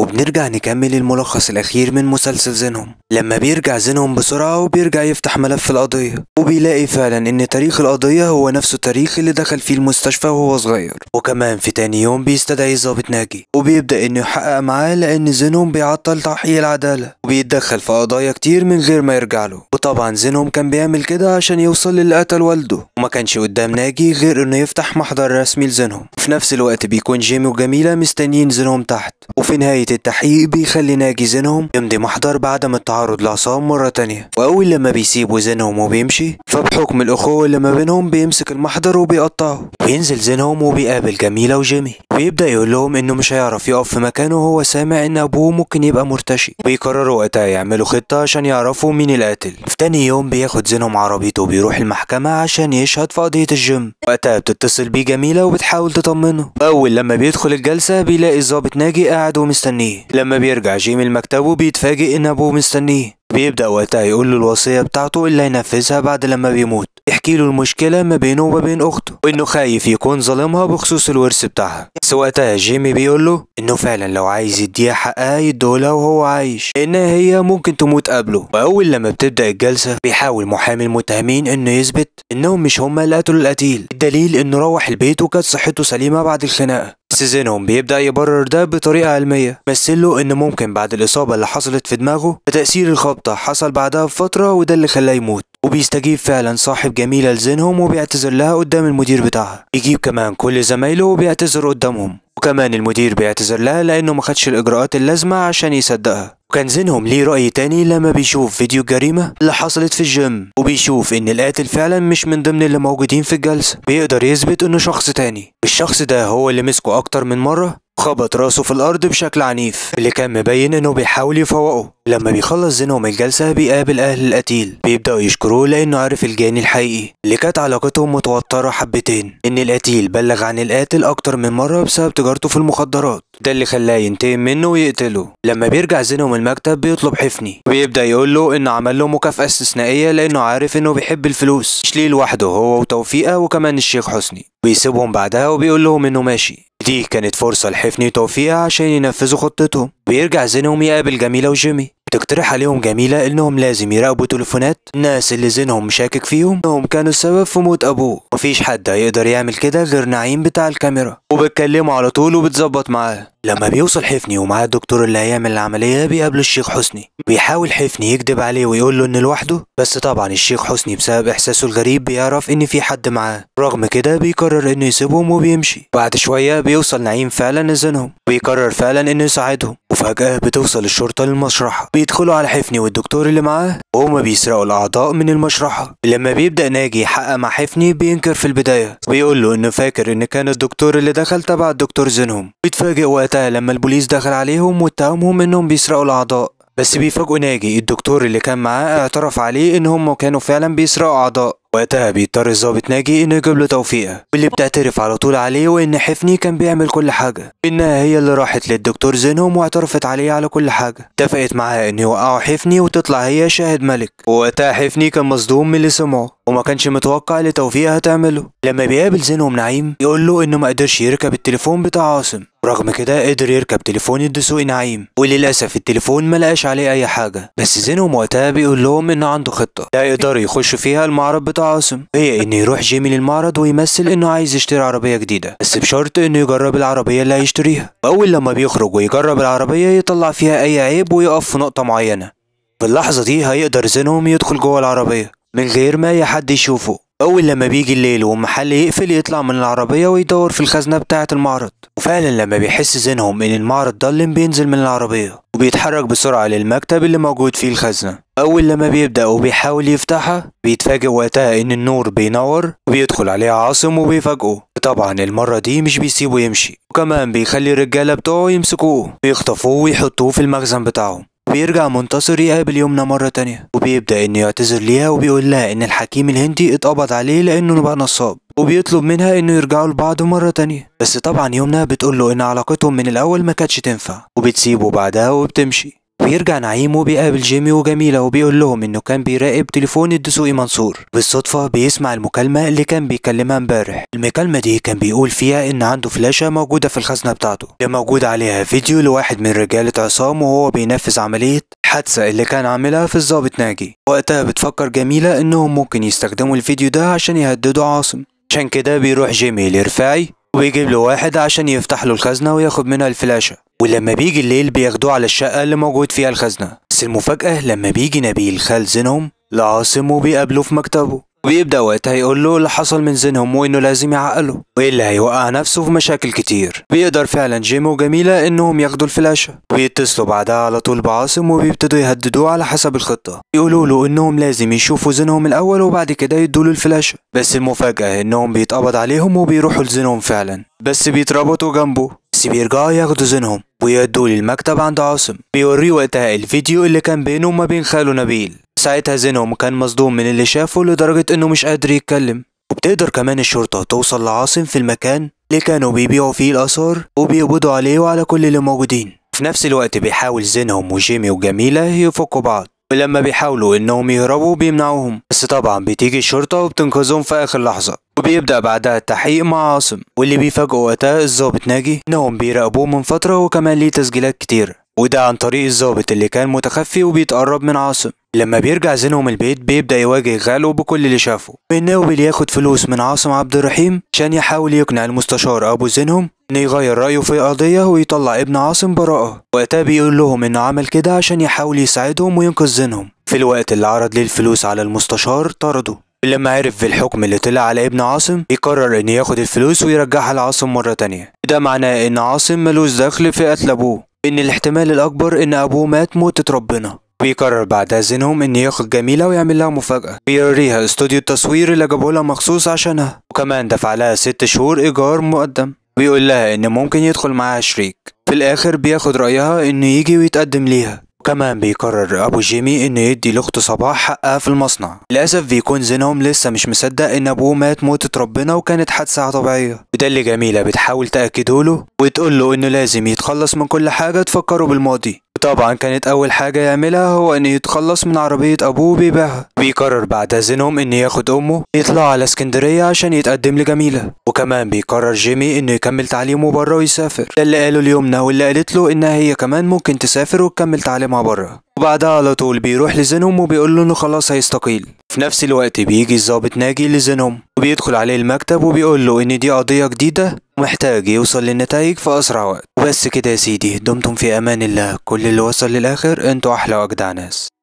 وبنرجع نكمل الملخص الأخير من مسلسل زينهم لما بيرجع زينهم بسرعة وبيرجع يفتح ملف القضية وبيلاقي فعلا إن تاريخ القضية هو نفسه التاريخ اللي دخل فيه المستشفى وهو صغير وكمان في تاني يوم بيستدعي الضابط ناجي وبيبدأ إنه يحقق معاه لأن زينهم بيعطل تحقيق العدالة وبيتدخل في قضايا كتير من غير ما يرجع له وطبعا زينهم كان بيعمل كده عشان يوصل للي قتل والده وما كانش قدام ناجي غير إنه يفتح محضر رسمي لزينهم وفي نفس الوقت بيكون جيمي وجميلة مستنيين زينهم تحت وفي نهاية التحقيق بيخلي ناجي زينهم يمضي محضر بعدم التعرض لعصام مرة تانية وأول لما بيسيبوا زينهم وبيمشي فبحكم الأخوة اللي ما بينهم بيمسك المحضر وبيقطعه وينزل زينهم وبيقابل جميلة وجيمي ويبدأ يقول لهم إنه مش هيعرف يقف في مكانه وهو سامع إن أبوه ممكن يبقى مرتشي ويقرروا وقتها يعملوا خطة عشان يعرفوا مين القاتل في تاني يوم بياخد زينهم عربيته وبيروح المحكمة عشان يشهد في قضية الجيم وقتها بتتصل بيه جميلة وبتحاول تطمنه أول لما بيدخل الجلسة بيلاقي الضابط ناجي قاعد ومستنيه لما بيرجع جيمي لمكتبه بيتفاجئ إن أبوه مستنيه بيبدأ وقتها يقول له الوصية بتاعته اللي هينفذها بعد لما بيموت يحكي له المشكلة ما بينه وما بين أخته وإنه خايف يكون ظالمها بخصوص الورث بتاعها بس وقتها جيمي بيقول له إنه فعلا لو عايز يديها حقها يديهولها وهو عايش لأنها هي ممكن تموت قبله وأول لما بتبدأ الجلسة بيحاول محامي المتهمين إنه يثبت إنهم مش هما اللي قتلوا القتيل الدليل إنه روح البيت وكانت صحته سليمة بعد الخناقة بس زينهم بيبدأ يبرر ده بطريقة علمية مثله إن ممكن بعد الإصابة اللي حصلت في دماغه بتأثير الخبطة حصل بعدها بفترة وده اللي خلاه يموت وبيستجيب فعلا صاحب جميلة لزينهم وبيعتذر لها قدام المدير بتاعها بيجيب كمان كل زمايله وبيعتذر قدامهم وكمان المدير بيعتذر لها لأنه ما خدش الإجراءات اللازمة عشان يصدقها وكان زينهم ليه رأي تاني لما بيشوف فيديو الجريمة اللي حصلت في الجيم وبيشوف إن القاتل فعلا مش من ضمن اللي موجودين في الجلسة بيقدر يثبت إنه شخص تاني الشخص ده هو اللي مسكه أكتر من مرة خبط راسه في الأرض بشكل عنيف اللي كان مبين إنه بيحاول يفوقه لما بيخلص زينهم الجلسة بيقابل أهل القتيل بيبدأوا يشكروه لأنه عارف الجاني الحقيقي اللي كانت علاقتهم متوترة حبتين إن القتيل بلغ عن القاتل أكتر من مرة بسبب تجارته في المخدرات ده اللي خلاه ينتقم منه ويقتله لما بيرجع زينهم المكتب بيطلب حفني وبيبدأ يقول له إنه عمل له مكافأة استثنائية لأنه عارف إنه بيحب الفلوس مش ليه لوحده هو وتوفيقة وكمان الشيخ حسني بيسيبهم بعدها وبيقول لهم إنه ماشي دي كانت فرصة لحفني وتوفيقة عشان ينفذوا خطتهم بيرجع زينهم يقابل جميلة وجيمي بتقترح عليهم جميلة إنهم لازم يراقبوا تليفونات الناس اللي زينهم مشاكك فيهم إنهم كانوا السبب في موت أبوه مفيش حد هيقدر يعمل كده غير نعيم بتاع الكاميرا وبتكلمه على طول وبتظبط معاه لما بيوصل حفني ومعاه الدكتور اللي هيعمل العملية بيقابله الشيخ حسني بيحاول حفني يكذب عليه ويقول له إن لوحده بس طبعا الشيخ حسني بسبب إحساسه الغريب بيعرف إن في حد معاه رغم كده بيقرر إنه يسيبهم وبيمشي بعد شوية بيوصل نعيم فعلا لزينهم بيقرر فعلا إنه يساعدهم وفجأة بتوصل الشرطة للمشرحة بيدخلوا على حفني والدكتور اللي معاه وهما بيسرقوا الأعضاء من المشرحة لما بيبدأ ناجي يحقق مع حفني بينكر في البداية بيقول له إنه فاكر إن كان الدكتور اللي دخل تبع الدكتور زينهم بيتفاجئ وقتها لما البوليس دخل عليهم واتهمهم إنهم بيسرقوا الأعضاء بس بيفاجئوا ناجي الدكتور اللي كان معاه اعترف عليه إن هم كانوا فعلا بيسرقوا أعضاء وقتها بيضطر الظابط ناجي انه يجيب له توفيقه واللي بتعترف على طول عليه وان حفني كان بيعمل كل حاجه انها هي اللي راحت للدكتور زينهم واعترفت عليه على كل حاجه اتفقت معاه ان يوقعوا حفني وتطلع هي شاهد ملك ووقتها حفني كان مصدوم من اللي سمعه وما كانش متوقع اللي توفيقه هتعمله لما بيقابل زينهم نعيم يقول له انه ما قدرش يركب التليفون بتاع عاصم رغم كده قدر يركب تليفون الدسوقي نعيم وللاسف التليفون ما لقاش عليه اي حاجه بس زينهم وقتها بيقول لهم انه عنده خطه لا يقدروا يخشوا فيها المعرض بتاع عاصم هي انه يروح جيمي للمعرض ويمثل انه عايز يشتري عربيه جديده بس بشرط انه يجرب العربيه اللي هيشتريها واول لما بيخرج ويجرب العربيه يطلع فيها اي عيب ويقف في نقطه معينه في اللحظه دي هيقدر زينهم يدخل جوه العربيه من غير ما اي حد يشوفه أول لما بيجي الليل والمحل يقفل يطلع من العربية ويدور في الخزنة بتاعة المعرض وفعلا لما بيحس زينهم إن المعرض ضلم بينزل من العربية وبيتحرك بسرعة للمكتب اللي موجود فيه الخزنة أول لما بيبدأ وبيحاول يفتحها بيتفاجئ وقتها إن النور بينور وبيدخل عليه عاصم وبيفاجئه طبعا المرة دي مش بيسيبه يمشي وكمان بيخلي الرجالة بتوعه يمسكوه بيخطفوه ويحطوه في المخزن بتاعهم بيرجع منتصر يقابل يمنى مرة تانية وبيبدأ إنه يعتذر ليها وبيقول لها إن الحكيم الهندي اتقبض عليه لأنه بقى نصاب وبيطلب منها إنه يرجعوا لبعض مرة تانية بس طبعا يمنى بتقول له إن علاقتهم من الأول ما كانتش تنفع وبتسيبه بعدها وبتمشي ويرجع نعيم وبيقابل جيمي وجميلة وبيقول لهم انه كان بيراقب تليفون الدسوقي منصور بالصدفة بيسمع المكالمة اللي كان بيكلمها امبارح المكالمة دي كان بيقول فيها ان عنده فلاشة موجودة في الخزنة بتاعته اللي موجود عليها فيديو لواحد من رجالة عصام وهو بينفذ عملية حادثة اللي كان عاملها في الضابط ناجي وقتها بتفكر جميلة انهم ممكن يستخدموا الفيديو ده عشان يهددوا عاصم عشان كده بيروح جيمي لرفاعي ويجيب له واحد عشان يفتح له الخزنة وياخد منها الفلاشة ولما بيجي الليل بياخدوه على الشقة اللي موجود فيها الخزنة بس المفاجأة لما بيجي نبيل خال زينهم لعاصم وبيقابله في مكتبه وبيبدأ وقتها يقول له اللي حصل من زينهم وإنه لازم يعقله وإلا هيوقع نفسه في مشاكل كتير بيقدر فعلا جيم وجميلة إنهم ياخدوا الفلاشة وبيتصلوا بعدها على طول بعاصم وبيبتدوا يهددوه على حسب الخطة يقولوا له إنهم لازم يشوفوا زينهم الأول وبعد كده يدوا له الفلاشة بس المفاجأة إنهم بيتقبض عليهم وبيروحوا لزينهم فعلا بس بيتربطوا جنبه بس بيرجعوا ياخدوا زينهم ويودوه للمكتب عند عاصم بيوريه وقتها الفيديو اللي كان بينه وما بين خاله نبيل ساعتها زينهم كان مصدوم من اللي شافه لدرجة انه مش قادر يتكلم وبتقدر كمان الشرطة توصل لعاصم في المكان اللي كانوا بيبيعوا فيه الآثار وبيقبضوا عليه وعلى كل اللي موجودين في نفس الوقت بيحاول زينهم وجيمي وجميلة يفكوا بعض ولما بيحاولوا انهم يهربوا بيمنعوهم بس طبعا بتيجي الشرطة وبتنقذهم في اخر لحظة وبيبدأ بعدها التحقيق مع عاصم واللي بيفاجئوا وقتها الظابط ناجي انهم بيراقبوه من فترة وكمان ليه تسجيلات كتير وده عن طريق الظابط اللي كان متخفي وبيتقرب من عاصم لما بيرجع زينهم البيت بيبدأ يواجه غاله بكل اللي شافه وإنه ياخد فلوس من عاصم عبد الرحيم عشان يحاول يقنع المستشار أبو زينهم إنه يغير رأيه في القضية ويطلع ابن عاصم براءة وقتها بيقول لهم إنه عمل كده عشان يحاول يساعدهم وينقذ زينهم في الوقت اللي عرض ليه الفلوس على المستشار طرده لما عرف في الحكم اللي طلع على ابن عاصم يقرر انه ياخد الفلوس ويرجعها لعاصم مرة تانية ده معناه ان عاصم ملوش دخل في قتل ابوه ان الاحتمال الاكبر ان ابوه مات موتة ربنا بيقرر بعدها زينهم ان ياخد جميلة ويعمل لها مفاجأة بيوريها استوديو التصوير اللي جابه لها مخصوص عشانها وكمان دفع لها ست شهور ايجار مقدم بيقول لها ان ممكن يدخل معاها شريك في الاخر بياخد رأيها انه يجي ويتقدم ليها وكمان بيقرر ابو جيمي انه يدي لاخته صباح حقها في المصنع للاسف بيكون زينهم لسه مش مصدق ان ابوه مات موتة ربنا وكانت حادثة طبيعية وده اللي جميلة بتحاول تأكده له وتقول له انه لازم يتخلص من كل حاجة تفكره بالماضي وطبعا كانت اول حاجة يعملها هو انه يتخلص من عربية ابوه وبيبيعها بيقرر بعدها زينهم انه ياخد امه يطلع على اسكندرية عشان يتقدم لجميلة وكمان بيقرر جيمي انه يكمل تعليمه بره ويسافر ده اللي قاله ليمنى واللي قالت له انها هي كمان ممكن تسافر وتكمل تعليمها بره وبعدها على طول بيروح لزينهم وبيقول له انه خلاص هيستقيل في نفس الوقت بيجي الظابط ناجي لزينهم وبيدخل عليه المكتب وبيقول له ان دي قضية جديدة ومحتاج يوصل للنتائج في اسرع وقت وبس كده يا سيدي دمتم في امان الله كل اللي وصل للاخر انتوا احلى واجدع ناس